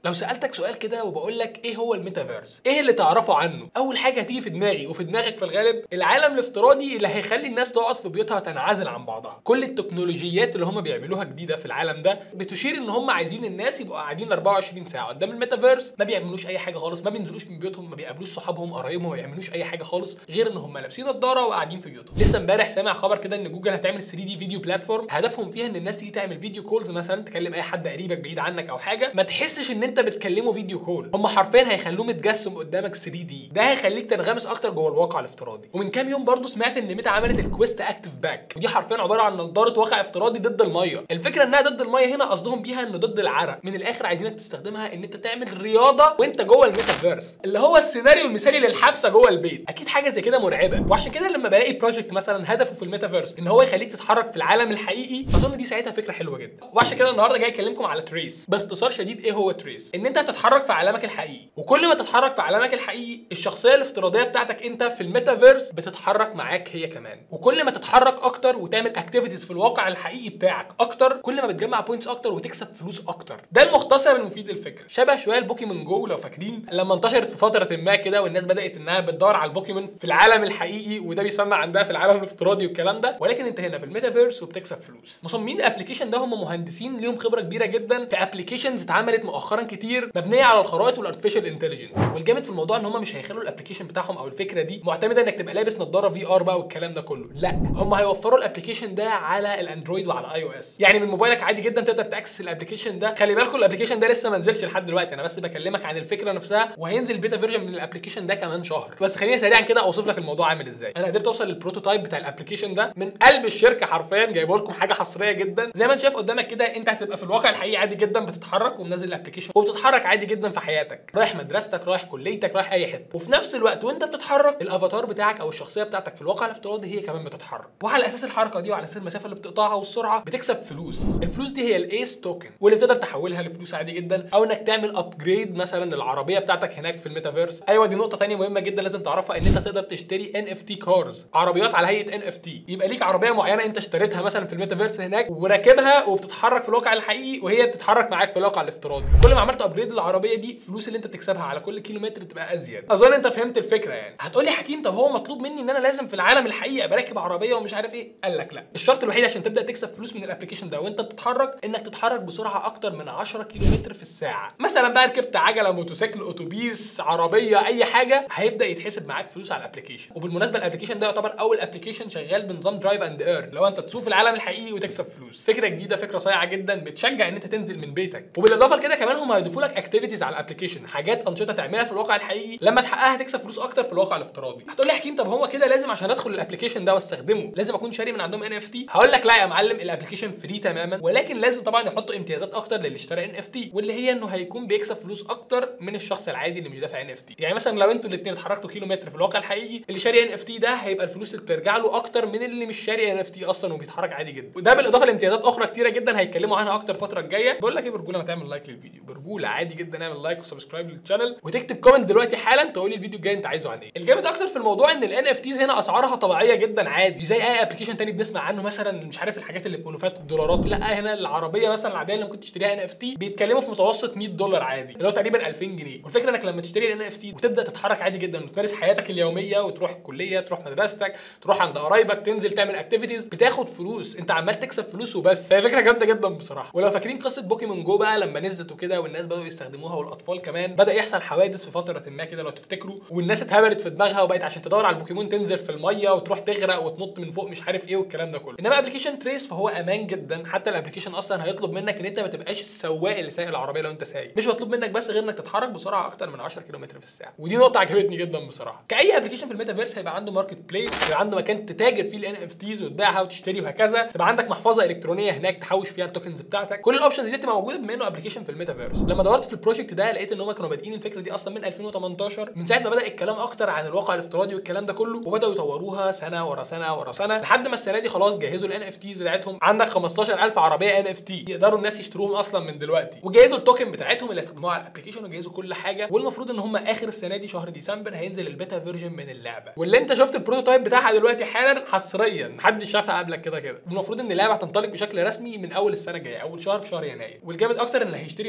لو سالتك سؤال كده وبقول لك ايه هو الميتافيرس ايه اللي تعرفه عنه اول حاجه هتيجي في دماغي وفي دماغك في الغالب العالم الافتراضي اللي هيخلي الناس تقعد في بيوتها وتنعزل عن بعضها كل التكنولوجيات اللي هم بيعملوها جديده في العالم ده بتشير ان هم عايزين الناس يبقوا قاعدين 24 ساعه قدام الميتافيرس ما بيعملوش اي حاجه خالص ما بينزلوش من بيوتهم ما بيقابلوش صحابهم قرايبهم ما بيعملوش اي حاجه خالص غير ان هم لابسين نضاره وقاعدين في بيوتهم لسه امبارح سامع خبر كده ان جوجل هتعمل 3 دي فيديو بلاتفورم هدفهم فيها ان الناس تيجي تعمل فيديو كولز مثلا تكلم اي حد قريبك بعيد عنك او حاجه ما تحسش ان انت بتكلمه فيديو كول هم حرفيا هيخلوه متجسم قدامك 3 دي ده هيخليك تنغمس اكتر جوه الواقع الافتراضي ومن كام يوم برضو سمعت ان ميتا عملت الكويست اكتف باك ودي حرفيا عباره عن نظاره واقع افتراضي ضد الميه الفكره انها ضد الميه هنا قصدهم بيها انه ضد العرق من الاخر عايزينك تستخدمها ان انت تعمل رياضه وانت جوه الميتافيرس اللي هو السيناريو المثالي للحبسه جوه البيت اكيد حاجه زي كده مرعبه وعشان كده لما بلاقي بروجكت مثلا هدفه في الميتافيرس ان هو يخليك تتحرك في العالم الحقيقي اظن دي ساعتها فكره حلوه جدا وعشان كده النهارده جاي اكلمكم على تريس باختصار شديد ايه هو تريس ان انت هتتحرك في عالمك الحقيقي وكل ما تتحرك في عالمك الحقيقي الشخصيه الافتراضيه بتاعتك انت في الميتافيرس بتتحرك معاك هي كمان وكل ما تتحرك اكتر وتعمل اكتيفيتيز في الواقع الحقيقي بتاعك اكتر كل ما بتجمع بوينتس اكتر وتكسب فلوس اكتر ده المختصر المفيد للفكره شبه شويه البوكيمون جو لو فاكرين لما انتشرت في فتره ما كده والناس بدات انها بتدور على البوكيمون في العالم الحقيقي وده بيسمى عندها في العالم الافتراضي والكلام ده ولكن انت هنا في الميتافيرس وبتكسب فلوس مصممين الابلكيشن ده هم مهندسين ليهم خبره كبيره جدا في ابلكيشنز اتعملت مؤخرا كتير مبنيه على الخرائط والارتفيشال انتليجنس والجامد في الموضوع ان هم مش هيخلوا الابلكيشن بتاعهم او الفكره دي معتمده انك تبقى لابس نظاره في ار بقى والكلام ده كله لا هم هيوفروا الابلكيشن ده على الاندرويد وعلى اي او اس يعني من موبايلك عادي جدا تقدر تاكسس الابلكيشن ده خلي بالكم الابلكيشن ده لسه ما نزلش لحد دلوقتي انا بس بكلمك عن الفكره نفسها وهينزل بيتا فيرجن من الابلكيشن ده كمان شهر بس خليني سريعا كده اوصف لك الموضوع عامل ازاي انا قدرت اوصل للبروتوتايب بتاع الابلكيشن ده من قلب الشركه حرفيا جايبه لكم حاجه حصريه جدا زي ما انت شايف قدامك كده انت هتبقى في الواقع الحقيقي عادي جدا بتتحرك ومنزل الابلكيشن وبتتحرك عادي جدا في حياتك رايح مدرستك رايح كليتك رايح اي حته وفي نفس الوقت وانت بتتحرك الافاتار بتاعك او الشخصيه بتاعتك في الواقع الافتراضي هي كمان بتتحرك وعلى اساس الحركه دي وعلى اساس المسافه اللي بتقطعها والسرعه بتكسب فلوس الفلوس دي هي الايس توكن واللي بتقدر تحولها لفلوس عادي جدا او انك تعمل ابجريد مثلا للعربيه بتاعتك هناك في الميتافيرس ايوه دي نقطه ثانيه مهمه جدا لازم تعرفها ان انت تقدر تشتري ان اف تي كارز عربيات على هيئه ان اف تي يبقى ليك عربيه معينه انت اشتريتها مثلا في الميتافيرس هناك وراكبها وبتتحرك في الواقع الحقيقي وهي بتتحرك معاك في الواقع الافتراضي كل ما عملت ابجريد للعربيه دي الفلوس اللي انت بتكسبها على كل كيلو متر تبقى ازيد اظن انت فهمت الفكره يعني هتقول لي حكيم طب هو مطلوب مني ان انا لازم في العالم الحقيقي ابقى راكب عربيه ومش عارف ايه قال لك لا الشرط الوحيد عشان تبدا تكسب فلوس من الابلكيشن ده وانت بتتحرك انك تتحرك بسرعه اكتر من 10 كيلو متر في الساعه مثلا بقى ركبت عجله موتوسيكل اتوبيس عربيه اي حاجه هيبدا يتحسب معاك فلوس على الابلكيشن وبالمناسبه الابلكيشن ده يعتبر اول ابلكيشن شغال بنظام درايف اند اير لو انت تسوق في العالم الحقيقي وتكسب فلوس فكره جديده فكره صايعه جدا بتشجع ان انت تنزل من بيتك وبالاضافه لكده كمان هم هيضيفوا لك اكتيفيتيز على الابلكيشن حاجات انشطه تعملها في الواقع الحقيقي لما تحققها تكسب فلوس اكتر في الواقع الافتراضي هتقول لي حكيم طب هو كده لازم عشان ادخل الابلكيشن ده واستخدمه لازم اكون شاري من عندهم ان اف تي هقول لك لا يا معلم الابلكيشن فري تماما ولكن لازم طبعا يحطوا امتيازات اكتر للي اشترى ان اف تي واللي هي انه هيكون بيكسب فلوس اكتر من الشخص العادي اللي مش دافع ان اف تي يعني مثلا لو انتوا الاثنين اتحركتوا كيلو متر في الواقع الحقيقي اللي شاري ان اف تي ده هيبقى الفلوس اللي بترجع له اكتر من اللي مش شاري ان اف تي اصلا وبيتحرك عادي جدا وده بالاضافه لامتيازات اخرى كتيره جدا هيتكلموا عنها اكتر الفتره الجايه بقول لك ايه برجوله ما تعمل لايك للفيديو برجوله عادي جدا اعمل لايك وسبسكرايب للشانل وتكتب كومنت دلوقتي حالا تقول لي الفيديو الجاي انت عايزه عن ايه الجامد اكتر في الموضوع ان الان اف تيز هنا اسعارها طبيعيه جدا عادي زي اي ابلكيشن تاني بنسمع عنه مثلا مش عارف الحاجات اللي بالوفات الدولارات لا هنا العربيه مثلا العاديه اللي ممكن تشتريها ان اف تي بيتكلموا في متوسط 100 دولار عادي اللي هو تقريبا 2000 جنيه والفكره انك لما تشتري الان اف تي وتبدا تتحرك عادي جدا وتمارس حياتك اليوميه وتروح الكليه تروح مدرستك تروح عند قرايبك تنزل تعمل اكتيفيتيز بتاخد فلوس انت عمال تكسب فلوس وبس هي فكره جامده جدا بصراحه ولو فاكرين قصه بوكيمون جو بقى لما نزلت وكده والناس بداوا يستخدموها والاطفال كمان بدا يحصل حوادث في فتره ما كده لو تفتكروا والناس اتهبلت في دماغها وبقت عشان تدور على البوكيمون تنزل في الميه وتروح تغرق وتنط من فوق مش عارف ايه والكلام ده كله انما ابلكيشن تريس فهو امان جدا حتى الابلكيشن اصلا هيطلب منك ان انت ما تبقاش السواق اللي سايق العربيه لو انت سايق مش مطلوب منك بس غير انك تتحرك بسرعه اكتر من 10 كيلو في الساعه ودي نقطه عجبتني جدا بصراحه كاي ابلكيشن في الميتافيرس هيبقى عنده ماركت بليس هيبقى عنده مكان تتاجر فيه الان اف تيز وتبيعها وتشتري وهكذا تبقى عندك محفظه الكترونيه هناك تحوش فيها التوكنز بتاعتك كل الاوبشنز دي تبقى موجوده بما انه ابلكيشن في الميتافيرس لما دورت في البروجكت ده لقيت ان هم كانوا بادئين الفكره دي اصلا من 2018 من ساعه ما بدا الكلام اكتر عن الواقع الافتراضي والكلام ده كله وبداوا يطوروها سنه ورا سنه ورا سنه لحد ما السنه دي خلاص جهزوا الان اف تيز بتاعتهم عندك 15000 عربيه ان اف تي يقدروا الناس يشتروهم اصلا من دلوقتي وجهزوا التوكن بتاعتهم اللي يستخدموها على الابلكيشن وجهزوا كل حاجه والمفروض ان هم اخر السنه دي شهر ديسمبر هينزل البيتا فيرجن من اللعبه واللي انت شفت البروتوتايب بتاعها دلوقتي حالا حصريا محدش شافها قبلك كده كده المفروض ان اللعبه هتنطلق بشكل رسمي من اول السنه الجايه اول شهر في شهر يناير والجامد اكتر ان اللي هيشتري الان اف تي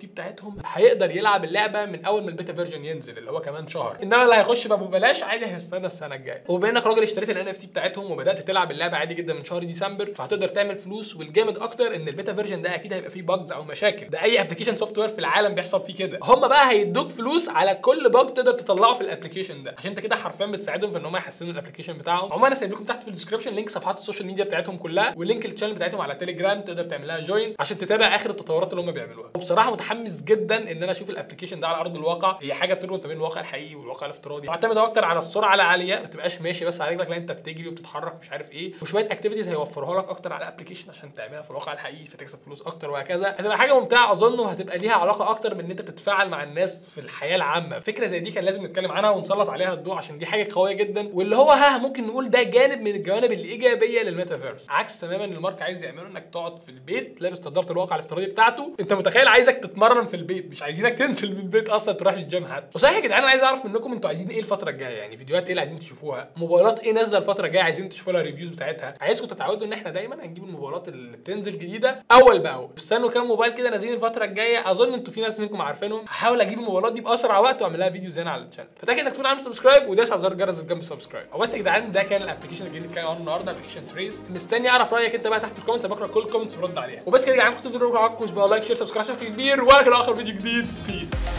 بتاعتهم هيقدر يلعب اللعبه من اول ما البيتا فيرجن ينزل اللي هو كمان شهر انما اللي هيخش بقى ببلاش عادي هيستنى السنه الجايه وبما انك راجل اشتريت الان اف تي بتاعتهم وبدات تلعب اللعبه عادي جدا من شهر ديسمبر فهتقدر تعمل فلوس والجامد اكتر ان البيتا فيرجن ده اكيد هيبقى فيه باجز او مشاكل ده اي ابلكيشن سوفت وير في العالم بيحصل فيه كده هم بقى هيدوك فلوس على كل باج تقدر تطلعه في الابلكيشن ده عشان انت كده حرفيا بتساعدهم في ان هم يحسنوا الابلكيشن بتاعهم عموما انا سايب لكم تحت في الديسكربشن لينك صفحات السوشيال ميديا بتاعتهم كلها ولينك الشانل بتاعتهم على تليجرام تقدر تعمل لها جوين عشان تتابع اخر التطورات اللي هم بيعملوها وبصراحه متحمس جدا ان انا اشوف الابلكيشن ده على ارض الواقع هي حاجه بتربط ما بين الواقع الحقيقي والواقع الافتراضي معتمده اكتر على السرعه العاليه ما تبقاش ماشي بس على رجلك لا انت بتجري وبتتحرك مش عارف ايه وشويه اكتيفيتيز هيوفرها لك اكتر على الابلكيشن عشان تعملها في الواقع الحقيقي فتكسب فلوس اكتر وهكذا هتبقى حاجه ممتعه اظن وهتبقى ليها علاقه اكتر من ان انت تتفاعل مع الناس في الحياه العامه فكره زي دي كان لازم نتكلم عنها ونسلط عليها الضوء عشان دي حاجه قويه جدا واللي هو ها ممكن نقول ده جانب من الجوانب الايجابيه للميتافيرس عكس تماما اللي مارك عايز يعمله انك تقعد في البيت لابس نظاره الواقع الافتراضي بتاعته انت متخيل عايزك تتمرن في البيت مش عايزينك تنزل من البيت اصلا تروح للجيم حتى وصحيح يا جدعان انا عايز اعرف منكم انتوا عايزين ايه الفتره الجايه يعني فيديوهات ايه اللي عايزين تشوفوها موبايلات ايه نازله الفتره الجايه عايزين تشوفوا لها ريفيوز بتاعتها عايزكم تتعودوا ان احنا دايما هنجيب الموبايلات اللي بتنزل جديده اول باول استنوا كام موبايل كده نازلين الفتره الجايه اظن انتوا في ناس منكم عارفينهم هحاول اجيب الموبايلات دي باسرع وقت واعمل لها فيديوز هنا على الشانل فتاكد انك تكون عامل سبسكرايب وداس على زر الجرس اللي جنب السبسكرايب او بس يا جدعان ده كان الابلكيشن الجديد اللي كان عنه النهارده ابلكيشن تريس مستني اعرف رايك انت بقى تحت في الكومنتس بقرا كل الكومنتس ورد عليها وبس كده يا جدعان كنتوا فيديو معاكم مش بقى لايك شير سبسكرايب بشكل كبير والى اخر فيديو جديد بيس